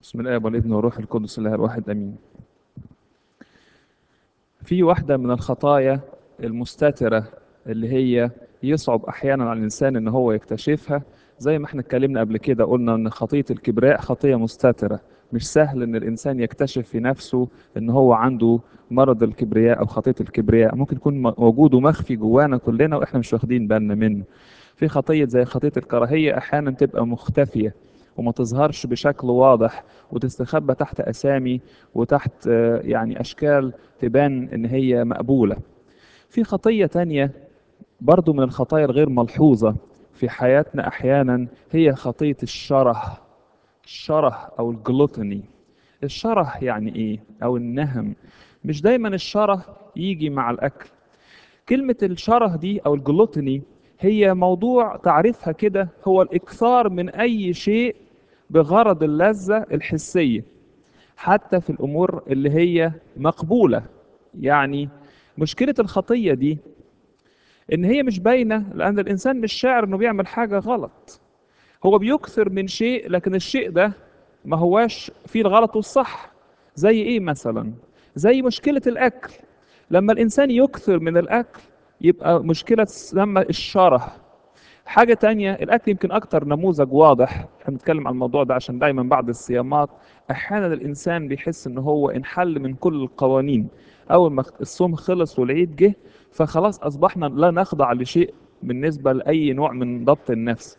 بسم الله والابن والروح القدس الله الواحد امين في واحده من الخطايا المستتره اللي هي يصعب احيانا على الانسان ان هو يكتشفها زي ما احنا اتكلمنا قبل كده قلنا ان خطيه الكبراء خطيه مستتره مش سهل ان الانسان يكتشف في نفسه ان هو عنده مرض الكبرياء او خطيه الكبرياء ممكن يكون موجود ومخفي جوانا كلنا واحنا مش واخدين بالنا منه في خطيه زي خطيه الكراهيه احيانا تبقى مختفيه وما تظهرش بشكل واضح وتستخبى تحت اسامي وتحت آه، يعني اشكال تبان ان هي مقبوله في خطيه تانية برضو من الخطايا الغير ملحوظه في حياتنا احيانا هي خطيه الشره الشره او الجلوتني الشره يعني ايه او النهم مش دايما الشره يجي مع الاكل كلمه الشره دي او الجلوتني هي موضوع تعريفها كده هو الاكثار من اي شيء بغرض اللذه الحسيه حتى في الامور اللي هي مقبوله يعني مشكله الخطيه دي ان هي مش باينه لان الانسان مش شاعر انه بيعمل حاجه غلط هو بيكثر من شيء لكن الشيء ده ما هواش فيه الغلط والصح زي ايه مثلا زي مشكله الاكل لما الانسان يكثر من الاكل يبقى مشكله تسمى الشره حاجه تانية الاكل يمكن اكتر نموذج واضح احنا بنتكلم عن الموضوع ده عشان دايما بعد الصيامات احيانا الانسان بيحس ان هو انحل من كل القوانين اول ما الصوم خلص والعيد جه فخلاص اصبحنا لا نخضع لشيء بالنسبه لاي نوع من ضبط النفس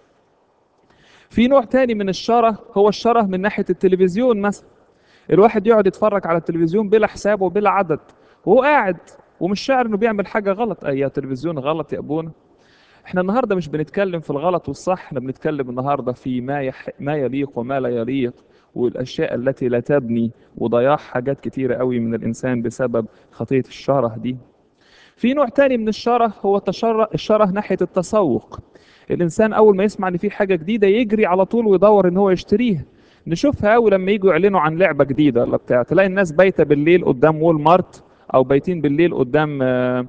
في نوع تاني من الشره هو الشره من ناحيه التلفزيون مثلا الواحد يقعد يتفرج على التلفزيون بلا حساب وبلا عدد وهو قاعد ومش شاعر انه بيعمل حاجه غلط اي يا تلفزيون غلط يا ابونا احنا النهارده مش بنتكلم في الغلط والصح احنا بنتكلم النهارده في ما يح... ما يليق وما لا يليق والاشياء التي لا تبني وضياع حاجات كتيره قوي من الانسان بسبب خطيه الشره دي في نوع تاني من الشره هو تشر... الشره ناحيه التسوق الانسان اول ما يسمع ان في حاجه جديده يجري على طول ويدور ان هو يشتريها نشوفها قوي لما يجوا يعلنوا عن لعبه جديده ولا بتاع تلاقي الناس بايته بالليل قدام وول مارت او بايتين بالليل قدام آه،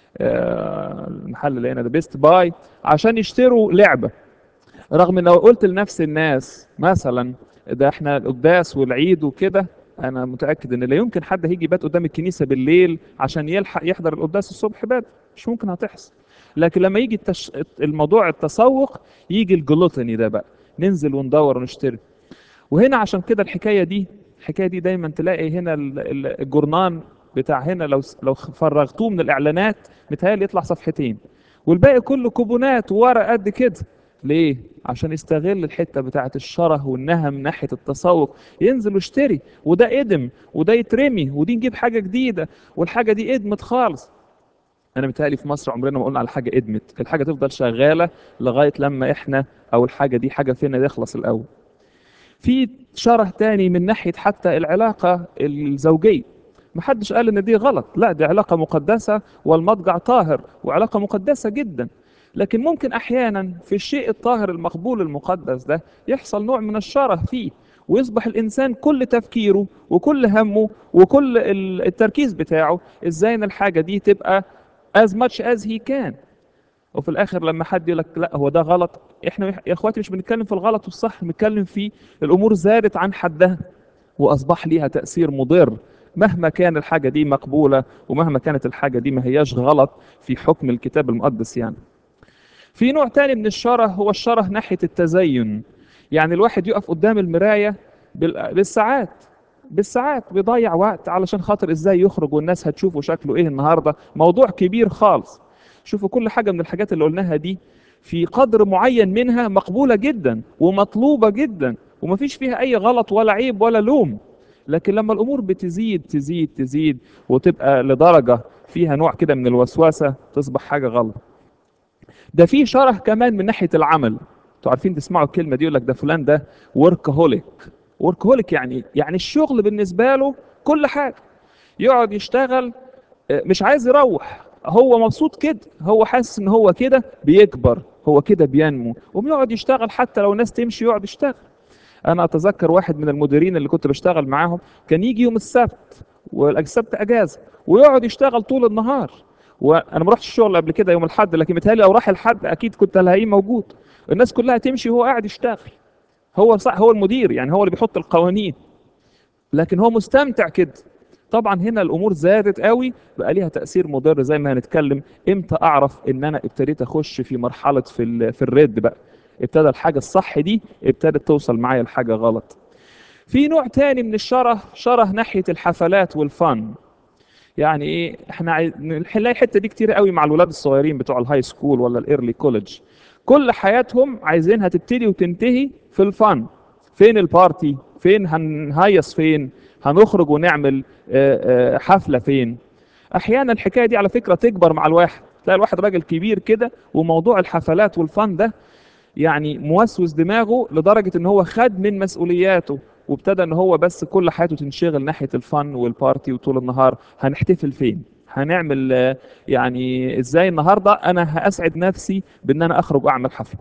آه، المحل اللي هنا ده بيست باي عشان يشتروا لعبه رغم ان لو قلت لنفس الناس مثلا ده احنا القداس والعيد وكده انا متاكد ان لا يمكن حد هيجي يبات قدام الكنيسه بالليل عشان يلحق يحضر القداس الصبح بدري مش ممكن هتحصل لكن لما يجي التش... الموضوع التسوق يجي الجلوتني ده بقى ننزل وندور ونشتري وهنا عشان كده الحكايه دي الحكايه دي دايما تلاقي هنا ال- ال- الجورنان بتاع هنا لو لو فرغتوه من الاعلانات متهيألي يطلع صفحتين والباقي كله كوبونات وورق قد كده ليه؟ عشان يستغل الحته بتاعه الشره والنهم ناحيه التسوق ينزل ويشتري وده ادم وده يترمي ودي نجيب حاجه جديده والحاجه دي ادمت خالص انا متهيألي في مصر عمرنا ما قلنا على حاجه ادمت الحاجه تفضل شغاله لغايه لما احنا او الحاجه دي حاجه فينا يخلص الاول في شره تاني من ناحيه حتى العلاقه الزوجيه محدش قال ان دي غلط لا دي علاقه مقدسه والمضجع طاهر وعلاقه مقدسه جدا لكن ممكن احيانا في الشيء الطاهر المقبول المقدس ده يحصل نوع من الشره فيه ويصبح الانسان كل تفكيره وكل همه وكل ال- التركيز بتاعه ازاي ان الحاجه دي تبقى as much as he can وفي الاخر لما حد يقول لك لا هو ده غلط احنا يا اخواتي مش بنتكلم في الغلط والصح بنتكلم في الامور زادت عن حدها واصبح ليها تاثير مضر مهما كان الحاجه دي مقبوله ومهما كانت الحاجه دي ما هياش غلط في حكم الكتاب المقدس يعني في نوع تاني من الشره هو الشره ناحيه التزين يعني الواحد يقف قدام المرايه بال- بالساعات بالساعات بيضيع وقت علشان خاطر ازاي يخرج والناس هتشوفه شكله ايه النهارده موضوع كبير خالص شوفوا كل حاجه من الحاجات اللي قلناها دي في قدر معين منها مقبوله جدا ومطلوبه جدا ومفيش فيها اي غلط ولا عيب ولا لوم لكن لما الامور بتزيد تزيد تزيد وتبقى لدرجه فيها نوع كده من الوسوسه تصبح حاجه غلط ده في شره كمان من ناحيه العمل انتوا عارفين تسمعوا الكلمه دي يقول لك ده فلان ده وركهوليك وركهوليك يعني إيه؟ يعني الشغل بالنسبه له كل حاجه يقعد يشتغل آه، مش عايز يروح هو مبسوط كده هو حاسس ان هو كده بيكبر هو كده بينمو وبيقعد يشتغل حتى لو الناس تمشي يقعد يشتغل انا اتذكر واحد من المديرين اللي كنت بشتغل معاهم كان يجي يوم السبت والسبت اجازه ويقعد يشتغل طول النهار وانا ما رحتش الشغل قبل كده يوم الاحد لكن متهيألي لو راح الحد اكيد كنت هلاقيه موجود الناس كلها تمشي وهو قاعد يشتغل هو صح هو المدير يعني هو اللي بيحط القوانين لكن هو مستمتع كده طبعا هنا الامور زادت قوي بقى ليها تاثير مضر زي ما هنتكلم امتى اعرف ان انا ابتديت اخش في مرحله في ال- في الرد بقى ابتدى الحاجه الصح دي ابتدت توصل معايا لحاجه غلط في نوع تاني من الشره شره ناحيه الحفلات والفن يعني ايه احنا عايز- نلاقي الحته دي كتير قوي مع الولاد الصغيرين بتوع الهاي سكول ولا الايرلي كوليدج كل حياتهم عايزينها تبتدي وتنتهي في الفن فين البارتي فين هنهيص فين هنخرج ونعمل آه، آه، حفله فين احيانا الحكايه دي على فكره تكبر مع الواحد تلاقي الواحد راجل كبير كده وموضوع الحفلات والفن ده يعني موسوس دماغه لدرجة ان هو خد من مسؤولياته وابتدى ان هو بس كل حياته تنشغل ناحية الفن والبارتي وطول النهار هنحتفل فين هنعمل آه، يعني ازاي النهاردة انا هاسعد نفسي بان انا اخرج واعمل حفلة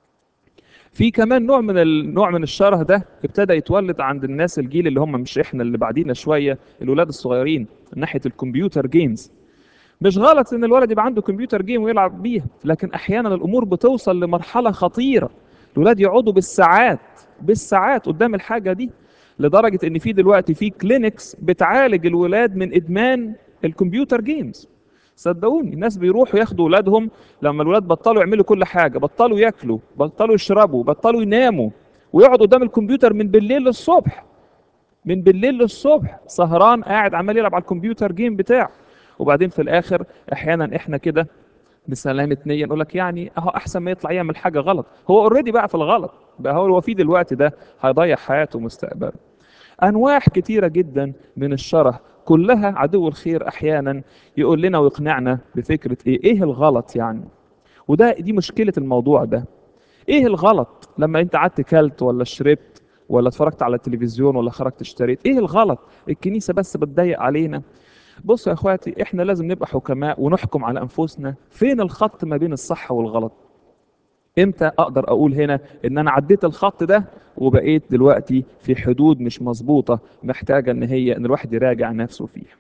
في كمان نوع من النوع من الشره ده ابتدى يتولد عند الناس الجيل اللي هم مش احنا اللي بعدينا شويه الولاد الصغيرين من ناحيه الكمبيوتر جيمز مش غلط ان الولد يبقى عنده كمبيوتر جيم ويلعب بيها لكن احيانا الامور بتوصل لمرحله خطيره الولاد يقعدوا بالساعات بالساعات قدام الحاجه دي لدرجه ان في دلوقتي في كلينكس بتعالج الولاد من ادمان الكمبيوتر جيمز صدقوني الناس بيروحوا ياخدوا ولادهم لما الولاد بطلوا يعملوا كل حاجه بطلوا ياكلوا بطلوا يشربوا بطلوا يناموا ويقعدوا قدام الكمبيوتر من بالليل للصبح من بالليل للصبح سهران قاعد عمال يلعب على الكمبيوتر جيم بتاعه وبعدين في الاخر احيانا احنا كده بسلامة نية نقول لك يعني اهو احسن ما يطلع يعمل حاجة غلط هو اوريدي بقى في الغلط بقى هو هو في دلوقتي ده هيضيع حياته ومستقبله انواع كتيرة جدا من الشره كلها عدو الخير احيانا يقول لنا ويقنعنا بفكرة ايه ايه الغلط يعني وده دي مشكلة الموضوع ده ايه الغلط لما انت قعدت كلت ولا شربت ولا اتفرجت على التلفزيون ولا خرجت اشتريت ايه الغلط الكنيسة بس بتضيق علينا بصوا يا اخواتي احنا لازم نبقى حكماء ونحكم على انفسنا فين الخط ما بين الصح والغلط امتى اقدر اقول هنا ان انا عديت الخط ده وبقيت دلوقتي في حدود مش مظبوطة محتاجة ان هي ان الواحد يراجع نفسه فيها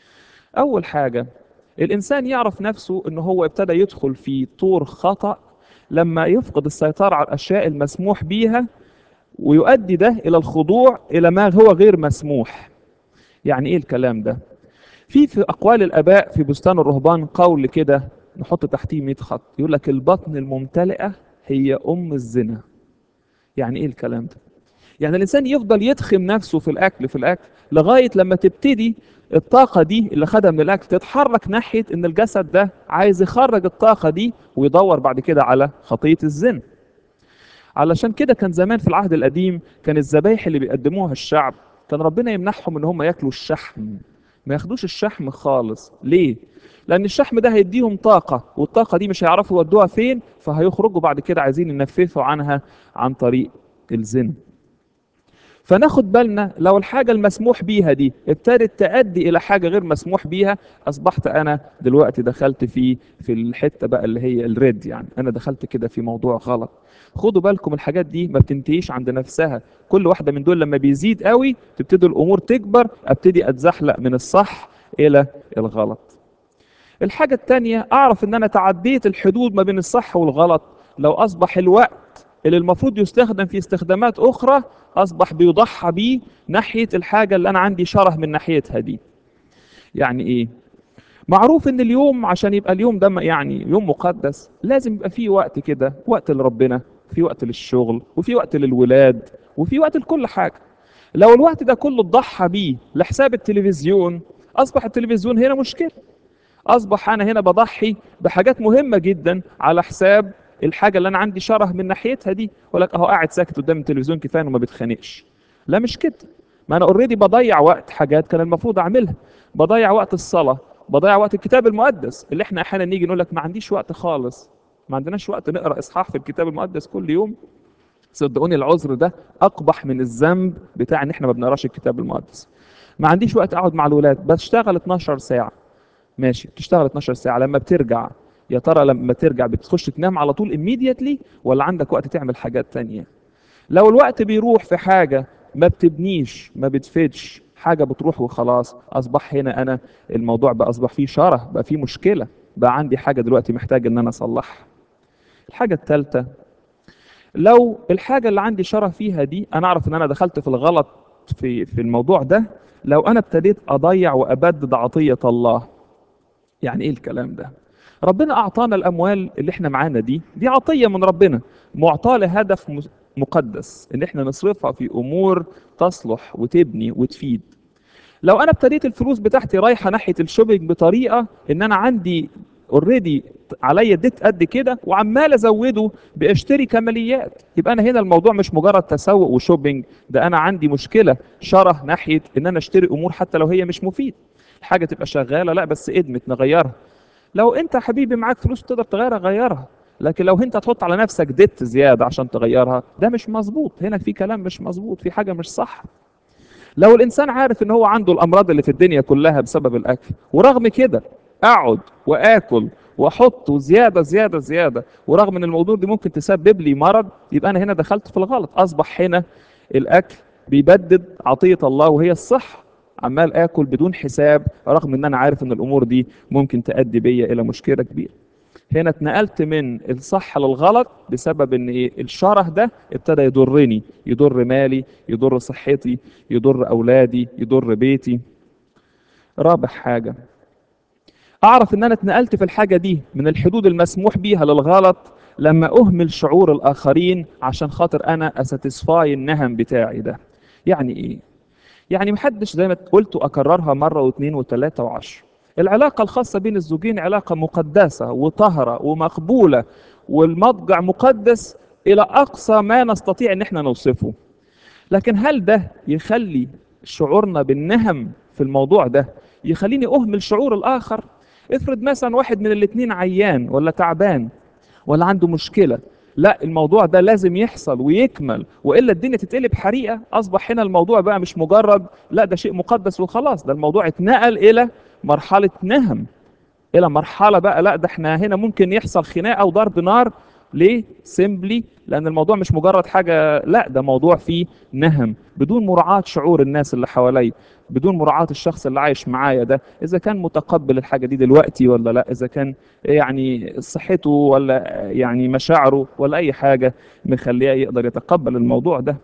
اول حاجة الانسان يعرف نفسه ان هو ابتدى يدخل في طور خطأ لما يفقد السيطرة على الاشياء المسموح بيها ويؤدي ده الى الخضوع الى ما هو غير مسموح يعني ايه الكلام ده في في اقوال الاباء في بستان الرهبان قول كده نحط تحتيه 100 خط يقول لك البطن الممتلئه هي ام الزنا يعني ايه الكلام ده يعني الانسان يفضل يدخم نفسه في الاكل في الاكل لغايه لما تبتدي الطاقه دي اللي خدها من الاكل تتحرك ناحيه ان الجسد ده عايز يخرج الطاقه دي ويدور بعد كده على خطيه الزنا علشان كده كان زمان في العهد القديم كان الذبايح اللي بيقدموها الشعب كان ربنا يمنحهم ان هم ياكلوا الشحم ما ياخدوش الشحم خالص ليه لان الشحم ده هيديهم طاقه والطاقه دي مش هيعرفوا يودوها فين فهيخرجوا بعد كده عايزين ينفذوا عنها عن طريق الزنا فناخد بالنا لو الحاجة المسموح بيها دي ابتدت تؤدي إلى حاجة غير مسموح بيها أصبحت أنا دلوقتي دخلت في في الحتة بقى اللي هي الريد يعني أنا دخلت كده في موضوع غلط خدوا بالكم الحاجات دي ما بتنتهيش عند نفسها كل واحدة من دول لما بيزيد قوي تبتدي الأمور تكبر أبتدي أتزحلق من الصح إلى الغلط الحاجة التانية أعرف إن أنا تعديت الحدود ما بين الصح والغلط لو أصبح الوقت اللي المفروض يستخدم في استخدامات أخرى أصبح بيضحى بيه ناحية الحاجة اللي أنا عندي شره من ناحيتها دي يعني إيه؟ معروف إن اليوم عشان يبقى اليوم ده يعني يوم مقدس لازم يبقى فيه وقت كده وقت لربنا في وقت للشغل وفي وقت للولاد وفي وقت لكل حاجة لو الوقت ده كله اتضحى بيه لحساب التلفزيون أصبح التلفزيون هنا مشكلة أصبح أنا هنا بضحي بحاجات مهمة جدا على حساب الحاجة اللي أنا عندي شره من ناحيتها دي أقول لك أهو قاعد ساكت قدام التلفزيون كفاية وما بيتخانقش لا مش كده ما أنا أوريدي بضيع وقت حاجات كان المفروض أعملها بضيع وقت الصلاة بضيع وقت الكتاب المقدس اللي احنا أحيانا نيجي نقول لك ما عنديش وقت خالص ما عندناش وقت نقرأ إصحاح في الكتاب المقدس كل يوم صدقوني العذر ده أقبح من الذنب بتاع إن احنا ما بنقراش الكتاب المقدس ما عنديش وقت أقعد مع الولاد بشتغل 12 ساعة ماشي بتشتغل 12 ساعة لما بترجع يا ترى لما ترجع بتخش تنام على طول immediately ولا عندك وقت تعمل حاجات تانية لو الوقت بيروح في حاجة ما بتبنيش ما بتفيدش حاجة بتروح وخلاص أصبح هنا أنا الموضوع بقى أصبح فيه شره بقى فيه مشكلة بقى عندي حاجة دلوقتي محتاج إن أنا أصلحها الحاجة الثالثة لو الحاجة اللي عندي شره فيها دي أنا أعرف إن أنا دخلت في الغلط في في الموضوع ده لو انا ابتديت اضيع وابدد عطيه الله يعني ايه الكلام ده ربنا اعطانا الاموال اللي احنا معانا دي دي عطيه من ربنا معطاه لهدف مس- مقدس ان احنا نصرفها في امور تصلح وتبني وتفيد لو انا ابتديت الفلوس بتاعتي رايحه ناحيه الشوبينج بطريقه ان انا عندي اوريدي عليا ديت قد كده وعمال ازوده باشتري كماليات يبقى انا هنا الموضوع مش مجرد تسوق وشوبينج ده انا عندي مشكله شره ناحيه ان انا اشتري امور حتى لو هي مش مفيد الحاجه تبقى شغاله لا بس ادمت نغيرها لو انت يا حبيبي معاك فلوس تقدر تغيرها غيرها لكن لو انت تحط على نفسك ديت زياده عشان تغيرها ده مش مظبوط هنا في كلام مش مظبوط في حاجه مش صح لو الانسان عارف ان هو عنده الامراض اللي في الدنيا كلها بسبب الاكل ورغم كده اقعد واكل واحط زياده زياده زياده ورغم ان الموضوع دي ممكن تسبب لي مرض يبقى انا هنا دخلت في الغلط اصبح هنا الاكل بيبدد عطيه الله وهي الصحه عمال اكل بدون حساب رغم ان انا عارف ان الامور دي ممكن تؤدي بيا الى مشكله كبيره هنا اتنقلت من الصح للغلط بسبب ان ايه الشره ده ابتدى يضرني يضر مالي يضر صحتي يضر اولادي يضر بيتي رابع حاجه اعرف ان انا اتنقلت في الحاجه دي من الحدود المسموح بيها للغلط لما اهمل شعور الاخرين عشان خاطر انا اساتسفاي النهم بتاعي ده يعني ايه يعني محدش زي ما قلت اكررها مره واثنين وثلاثه وعشر العلاقه الخاصه بين الزوجين علاقه مقدسه وطاهره ومقبوله والمضجع مقدس الى اقصى ما نستطيع ان احنا نوصفه لكن هل ده يخلي شعورنا بالنهم في الموضوع ده يخليني اهمل شعور الاخر افرض مثلا واحد من الاثنين عيان ولا تعبان ولا عنده مشكله لا الموضوع ده لازم يحصل ويكمل والا الدنيا تتقلب حريقه اصبح هنا الموضوع بقى مش مجرد لا ده شيء مقدس وخلاص ده الموضوع اتنقل الى مرحله نهم الى مرحله بقى لا ده احنا هنا ممكن يحصل خناقه وضرب نار ليه سيمبلي لان الموضوع مش مجرد حاجه لا ده موضوع فيه نهم بدون مراعاه شعور الناس اللي حواليا بدون مراعاه الشخص اللي عايش معايا ده اذا كان متقبل الحاجه دي دلوقتي ولا لا اذا كان يعني صحته ولا يعني مشاعره ولا اي حاجه مخليه يقدر يتقبل الموضوع ده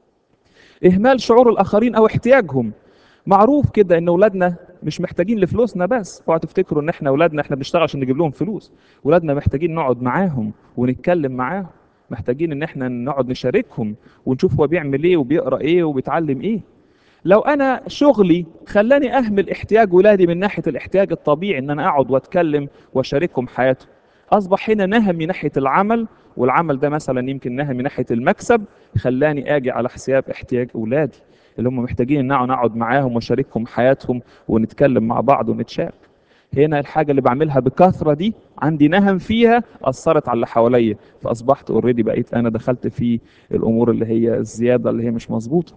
اهمال شعور الاخرين او احتياجهم معروف كده ان اولادنا مش محتاجين لفلوسنا بس اوعوا تفتكروا ان احنا اولادنا احنا بنشتغل عشان نجيب لهم فلوس اولادنا محتاجين نقعد معاهم ونتكلم معاهم محتاجين ان احنا نقعد نشاركهم ونشوف هو بيعمل ايه وبيقرا ايه وبيتعلم ايه لو انا شغلي خلاني اهمل احتياج ولادي من ناحيه الاحتياج الطبيعي ان انا اقعد واتكلم واشاركهم حياتهم اصبح هنا نهمي ناحيه العمل والعمل ده مثلا يمكن نهمي ناحيه المكسب خلاني اجي على حساب احتياج اولادي اللي هم محتاجين ان أنا اقعد معاهم واشاركهم حياتهم ونتكلم مع بعض ونتشارك هنا الحاجه اللي بعملها بكثره دي عندي نهم فيها اثرت على اللي حواليا فاصبحت اوريدي بقيت انا دخلت في الامور اللي هي الزياده اللي هي مش مظبوطه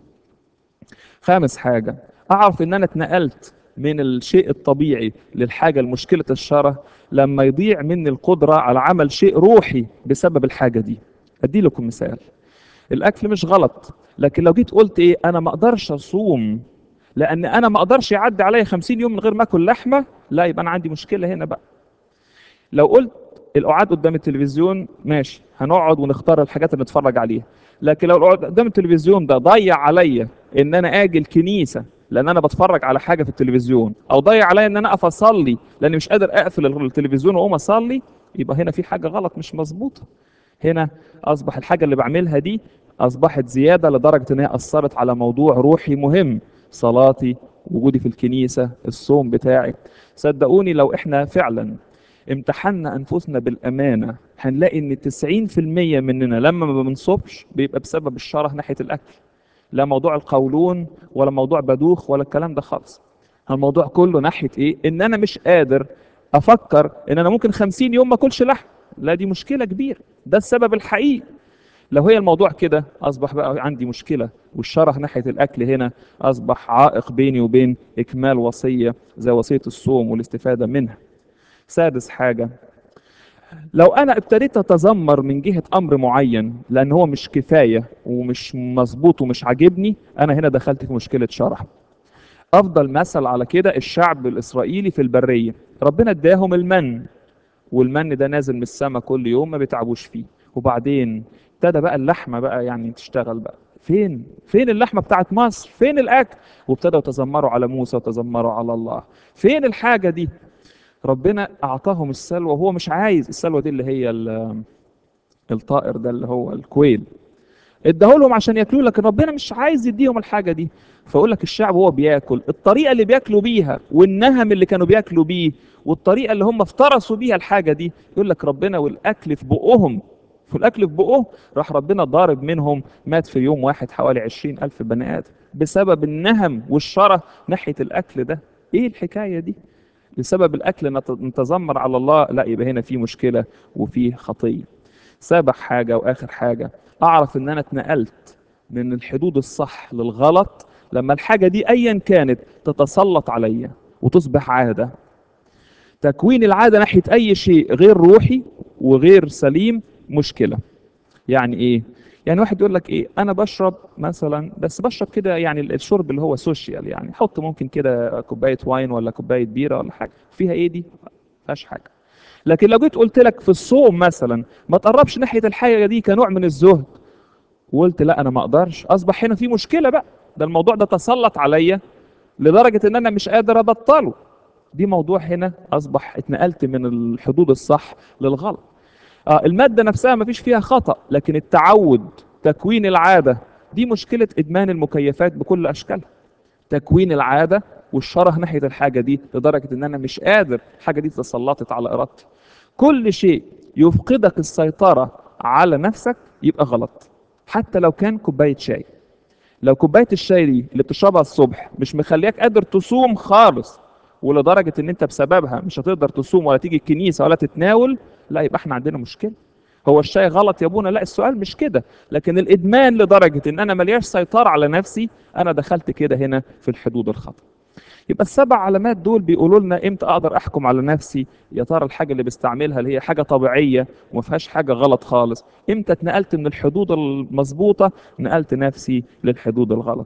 خامس حاجه اعرف ان انا اتنقلت من الشيء الطبيعي للحاجه المشكله الشره لما يضيع مني القدره على عمل شيء روحي بسبب الحاجه دي ادي لكم مثال الاكل مش غلط لكن لو جيت قلت ايه انا ما اقدرش اصوم لان انا ما اقدرش يعدي عليا 50 يوم من غير ما اكل لحمه لا يبقى انا عندي مشكله هنا بقى لو قلت القعاد قدام التلفزيون ماشي هنقعد ونختار الحاجات اللي نتفرج عليها لكن لو القعاد قدام التلفزيون ده ضيع عليا ان انا اجي الكنيسه لان انا بتفرج على حاجه في التلفزيون او ضيع عليا ان انا اقف اصلي لاني مش قادر اقفل التلفزيون واقوم اصلي يبقى هنا في حاجه غلط مش مظبوطه هنا اصبح الحاجه اللي بعملها دي اصبحت زياده لدرجه ان هي اثرت على موضوع روحي مهم صلاتي وجودي في الكنيسه الصوم بتاعي صدقوني لو احنا فعلا امتحنا انفسنا بالامانه هنلاقي ان 90% مننا لما ما بنصبش بيبقى بسبب الشره ناحيه الاكل لا موضوع القولون ولا موضوع بدوخ ولا الكلام ده خالص الموضوع كله ناحيه ايه ان انا مش قادر افكر ان انا ممكن 50 يوم ما اكلش لحم لا دي مشكله كبيره ده السبب الحقيقي لو هي الموضوع كده اصبح بقى عندي مشكله والشره ناحيه الاكل هنا اصبح عائق بيني وبين اكمال وصيه زي وصيه الصوم والاستفاده منها سادس حاجه لو انا ابتديت اتذمر من جهه امر معين لان هو مش كفايه ومش مظبوط ومش عاجبني انا هنا دخلت في مشكله شرح افضل مثل على كده الشعب الاسرائيلي في البريه ربنا اداهم المن والمن ده نازل من السماء كل يوم ما بيتعبوش فيه وبعدين ابتدى بقى اللحمه بقى يعني تشتغل بقى فين فين اللحمه بتاعت مصر فين الاكل وابتدوا يتذمروا على موسى وتذمروا على الله فين الحاجه دي ربنا اعطاهم السلوى وهو مش عايز السلوى دي اللي هي ال- الطائر ده اللي هو الكويل اداهولهم عشان ياكلوه لكن ربنا مش عايز يديهم الحاجه دي فاقول لك الشعب وهو بياكل الطريقه اللي بياكلوا بيها والنهم اللي كانوا بياكلوا بيه والطريقه اللي هم افترسوا بيها الحاجه دي يقول لك ربنا والاكل في بقهم في الاكل في بقه راح ربنا ضارب منهم مات في يوم واحد حوالي عشرين الف بني ادم بسبب النهم والشره ناحيه الاكل ده ايه الحكايه دي بسبب الاكل نت- نتذمر على الله لا يبقى هنا في مشكله وفي خطيه سابع حاجه واخر حاجه اعرف ان انا اتنقلت من الحدود الصح للغلط لما الحاجه دي ايا كانت تتسلط عليا وتصبح عاده تكوين العاده ناحيه اي شيء غير روحي وغير سليم مشكله يعني ايه يعني واحد يقول لك ايه انا بشرب مثلا بس بشرب كده يعني الشرب اللي هو سوشيال يعني حط ممكن كده كوبايه واين ولا كوبايه بيره ولا حاجه فيها ايه دي ما فيهاش حاجه لكن لو جيت قلت لك في الصوم مثلا ما تقربش ناحيه الحاجه دي كنوع من الزهد وقلت لا انا ما اقدرش اصبح هنا في مشكله بقى ده الموضوع ده تسلط عليا لدرجه ان انا مش قادر ابطله دي موضوع هنا اصبح اتنقلت من الحدود الصح للغلط آه الماده نفسها ما فيش فيها خطا لكن التعود تكوين العاده دي مشكله ادمان المكيفات بكل اشكالها تكوين العاده والشره ناحيه الحاجه دي لدرجه ان انا مش قادر الحاجه دي تسلطت على ارادتي كل شيء يفقدك السيطره على نفسك يبقى غلط حتى لو كان كوبايه شاي لو كوبايه الشاي دي اللي بتشربها الصبح مش مخلياك قادر تصوم خالص ولدرجه ان انت بسببها مش هتقدر تصوم ولا تيجي الكنيسه ولا تتناول لا يبقى احنا عندنا مشكله هو الشاي غلط يا ابونا لا السؤال مش كده لكن الادمان لدرجه ان انا ملياش سيطره على نفسي انا دخلت كده هنا في الحدود الخطا يبقى السبع علامات دول بيقولوا لنا امتى اقدر احكم على نفسي يا ترى الحاجه اللي بستعملها اللي هي حاجه طبيعيه وما فيهاش حاجه غلط خالص امتى اتنقلت من الحدود المظبوطه نقلت نفسي للحدود الغلط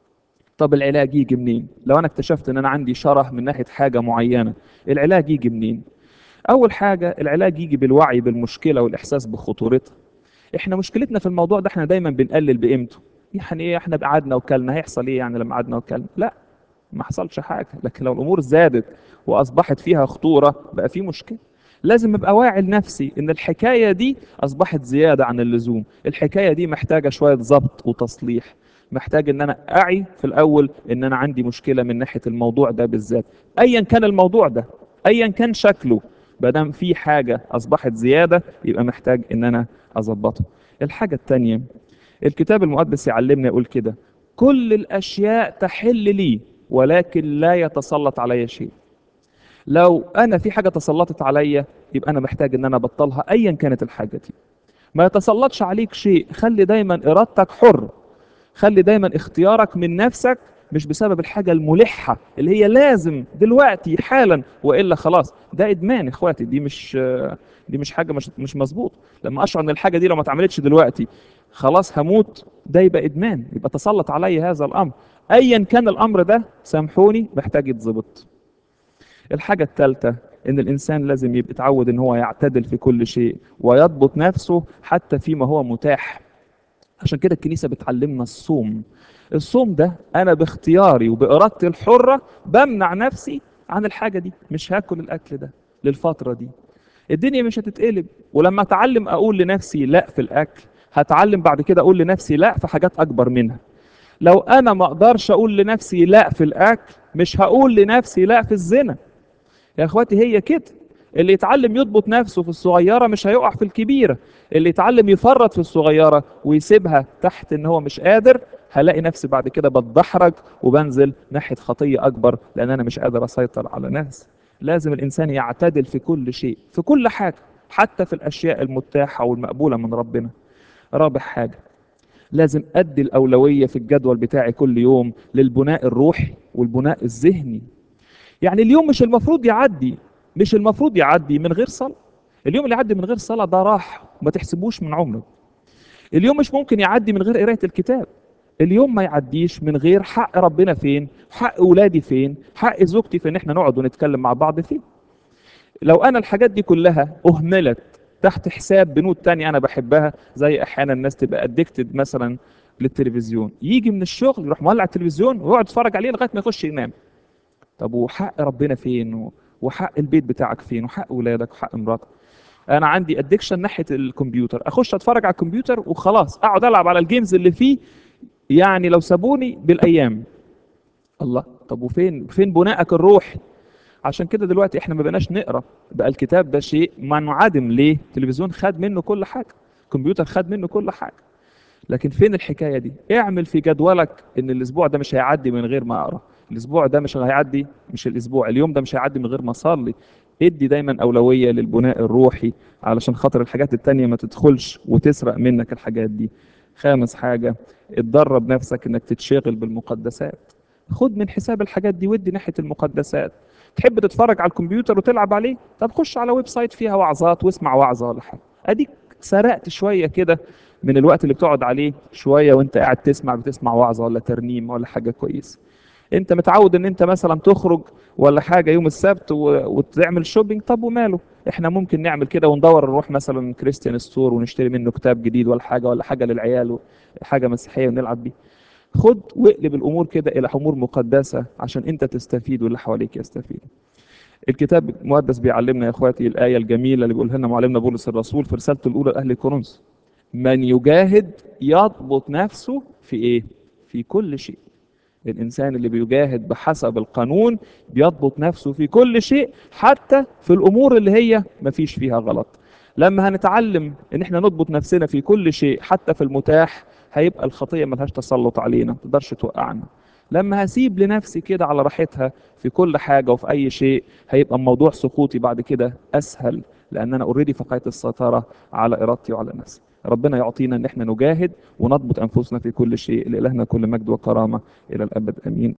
طب العلاج يجي منين لو انا اكتشفت ان انا عندي شره من ناحيه حاجه معينه العلاج يجي منين اول حاجه العلاج يجي بالوعي بالمشكله والاحساس بخطورتها احنا مشكلتنا في الموضوع ده احنا دايما بنقلل بقيمته يعني ايه احنا قعدنا وكلنا هيحصل ايه يعني لما قعدنا وكلنا لا ما حصلش حاجه لكن لو الامور زادت واصبحت فيها خطوره بقى في مشكله لازم ابقى واعي لنفسي ان الحكايه دي اصبحت زياده عن اللزوم الحكايه دي محتاجه شويه ضبط وتصليح محتاج ان انا اعي في الاول ان انا عندي مشكله من ناحيه الموضوع ده بالذات ايا كان الموضوع ده ايا كان شكله ما دام في حاجه اصبحت زياده يبقى محتاج ان انا اظبطه الحاجه الثانيه الكتاب المقدس يعلمنا يقول كده كل الاشياء تحل لي ولكن لا يتسلط علي شيء لو انا في حاجه تسلطت عليا يبقى انا محتاج ان انا ابطلها ايا كانت الحاجه دي ما يتسلطش عليك شيء خلي دايما ارادتك حر خلي دايما اختيارك من نفسك مش بسبب الحاجة الملحة اللي هي لازم دلوقتي حالا وإلا خلاص ده إدمان إخواتي دي مش دي مش حاجة مش مش مظبوط لما أشعر إن الحاجة دي لو ما اتعملتش دلوقتي خلاص هموت ده يبقى إدمان يبقى تسلط علي هذا الأمر أيا كان الأمر ده سامحوني محتاج يتظبط الحاجة الثالثة إن الإنسان لازم يبقى يتعود إن هو يعتدل في كل شيء ويضبط نفسه حتى فيما هو متاح عشان كده الكنيسة بتعلمنا الصوم الصوم ده أنا باختياري وبإرادتي الحرة بمنع نفسي عن الحاجة دي مش هاكل الأكل ده للفترة دي الدنيا مش هتتقلب ولما أتعلم أقول لنفسي لا في الأكل هتعلم بعد كده أقول لنفسي لا في حاجات أكبر منها لو أنا ما أقدرش أقول لنفسي لا في الأكل مش هقول لنفسي لا في الزنا يا اخواتي هي كده اللي يتعلم يضبط نفسه في الصغيره مش هيقع في الكبيره اللي يتعلم يفرط في الصغيره ويسيبها تحت ان هو مش قادر هلاقي نفسي بعد كده بتدحرج وبنزل ناحيه خطيه اكبر لان انا مش قادر اسيطر على نفسي لازم الانسان يعتدل في كل شيء في كل حاجه حتى في الاشياء المتاحه والمقبوله من ربنا رابع حاجه لازم ادي الاولويه في الجدول بتاعي كل يوم للبناء الروحي والبناء الذهني يعني اليوم مش المفروض يعدي مش المفروض يعدي من غير صلاة اليوم اللي يعدي من غير صلاة ده راح وما تحسبوش من عمرك اليوم مش ممكن يعدي من غير قراية الكتاب اليوم ما يعديش من غير حق ربنا فين حق اولادي فين حق زوجتي في ان احنا نقعد ونتكلم مع بعض فين لو انا الحاجات دي كلها اهملت تحت حساب بنود تانية انا بحبها زي احيانا الناس تبقى ادكتد مثلا للتلفزيون يجي من الشغل يروح مولع التلفزيون ويقعد يتفرج عليه لغايه ما يخش ينام طب وحق ربنا فين و- وحق البيت بتاعك فين وحق ولادك وحق مراتك انا عندي ادكشن ناحيه الكمبيوتر اخش اتفرج على الكمبيوتر وخلاص اقعد العب على الجيمز اللي فيه يعني لو سابوني بالايام الله طب وفين فين بنائك الروحي عشان كده دلوقتي احنا ما بقناش نقرا بقى الكتاب ده شيء منعدم ليه التلفزيون خد منه كل حاجه الكمبيوتر خد منه كل حاجه لكن فين الحكايه دي اعمل في جدولك ان الاسبوع ده مش هيعدي من غير ما اقرا الاسبوع ده مش هيعدي مش الاسبوع اليوم ده مش هيعدي من غير ما اصلي ادي دايما اولويه للبناء الروحي علشان خاطر الحاجات التانية ما تدخلش وتسرق منك الحاجات دي خامس حاجه اتدرب نفسك انك تتشغل بالمقدسات خد من حساب الحاجات دي ودي ناحيه المقدسات تحب تتفرج على الكمبيوتر وتلعب عليه طب خش على ويب سايت فيها وعظات واسمع وعظه ولا حاجه اديك سرقت شويه كده من الوقت اللي بتقعد عليه شويه وانت قاعد تسمع بتسمع وعظه ولا ترنيم ولا حاجه كويسه انت متعود ان انت مثلا تخرج ولا حاجه يوم السبت و... وتعمل شوبينج طب وماله احنا ممكن نعمل كده وندور نروح مثلا كريستيان ستور ونشتري منه كتاب جديد ولا حاجه ولا حاجه للعيال حاجه مسيحيه ونلعب بيه خد واقلب الامور كده الى امور مقدسه عشان انت تستفيد واللي حواليك يستفيدوا الكتاب المقدس بيعلمنا يا اخواتي الايه الجميله اللي بيقولها لنا معلمنا بولس الرسول في رسالته الاولى لاهل كورنثوس من يجاهد يضبط نفسه في ايه في كل شيء الانسان اللي بيجاهد بحسب القانون بيضبط نفسه في كل شيء حتى في الامور اللي هي ما فيش فيها غلط لما هنتعلم ان احنا نضبط نفسنا في كل شيء حتى في المتاح هيبقى الخطيه ملهاش تسلط علينا ما تقدرش توقعنا لما هسيب لنفسي كده على راحتها في كل حاجه وفي اي شيء هيبقى موضوع سقوطي بعد كده اسهل لان انا اوريدي فقدت السيطره على ارادتي وعلى نفسي ربنا يعطينا ان احنا نجاهد ونضبط انفسنا في كل شيء لالهنا كل مجد وكرامه الى الابد امين